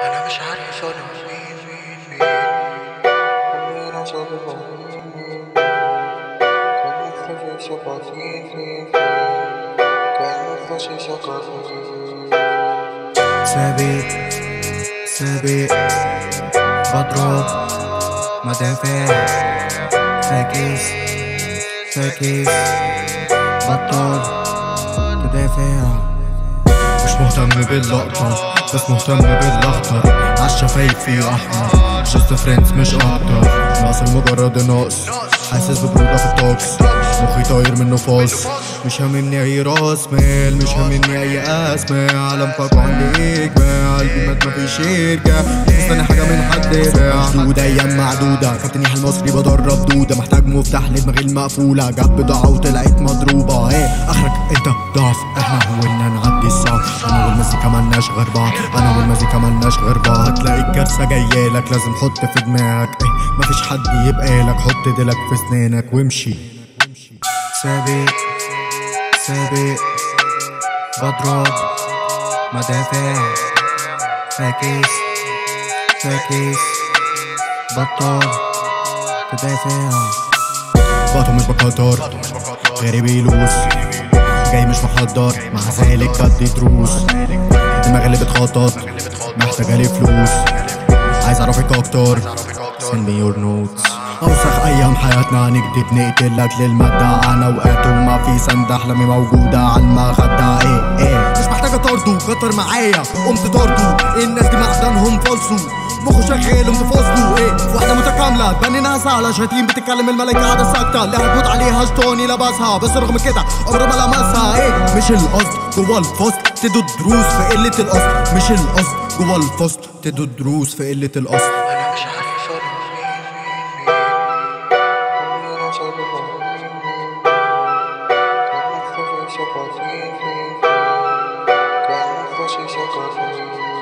انا مش عارف انا فين فين فين أنا صادق كان مخفي شقة فين فين فين كان مخفي شقة فين سابق سابق بضرب مدافع فاكس فاكس بطل تدافع مش مهتم باللقطة بس مهتم بالأخضر عالشفايف في أحمر جست فريندز مش أكتر ناقص المجرد ناقص حاسس ببرودة في الطقس مخي طاير منه فاص مش هاممني أي راس مال مش هاممني أي أسماء عالم فاقع عندي إجماع قلبي مات مفيش يرجع مستني حاجة من حد يبيع مشدودة أيام معدودة كابتن يحيى المصري بدرب دودة محتاج مفتاح لدماغي المقفولة جاب بضاعة وطلعت مضروبة ايه آخرك أنت ضعف احنا حاولنا نعدي الصعب أنا والمزيكا ملناش غير بعض أنا والمزيكا ملناش غير بعض هتلاقي الكارثة جايالك لازم حط في دماغك ايه مفيش حد يبقى لك حط ديلك في سنانك وامشي سابق سابق بضرب مدافع فاكس فاكس بطل تدافع بطل مش بقدر غيري بيلوس جاي مش محضر مع ذلك بدي دروس دماغي اللي بتخطط محتاجة لي فلوس عايز اعرفك اكتر send me your notes اوسخ ايام حياتنا نكدب نقتلك للمادة انا اوقات وما في سند احلامي موجودة على المخدة ايه ايه مش محتاجة طرده كتر معايا قمت طرده الناس دي معدنهم فالصو مخه شغال قمت فاصله ايه في واحدة متكاملة تبني ناسها على شتيم بتتكلم الملايكة قاعدة ساكتة اللي هتموت عليها شطوني لابسها بس رغم كده عمره ما لمسها ايه مش القصد جوا الفصل تدوا دروس في قلة القصد مش القصد جوا الفصل تدوا دروس في قلة القصد انا مش عارف انا فين فين فين أنا صادق كان مخفي شقة فين فين فين كان مخفي شقة فين